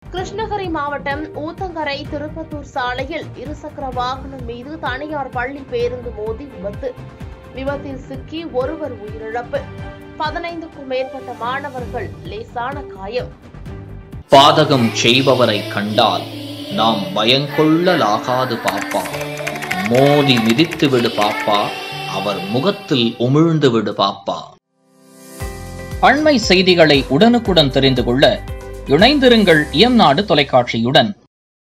கிருஷ்ணகிரி மாவட்டம் ஊத்தங்கரை திருப்பத்தூர் சாலையில் இருசக்கர வாகனம் மீது தனியார் பள்ளி பேருந்து மோதி விபத்து விபத்தில் சிக்கி ஒருவர் உயிரிழப்பு பதினைந்துக்கும் மேற்பட்ட மாணவர்கள் லேசான காயம் பாதகம் செய்பவரை கண்டால் நாம் பயங்கொள்ளலாகாது பாப்பா மோதி மிதித்து விடு பாப்பா அவர் முகத்தில் உமிழ்ந்து விடு பாப்பா அண்மை செய்திகளை உடனுக்குடன் தெரிந்து கொள்ள இணைந்திருங்கள் இயம்நாடு தொலைக்காட்சியுடன்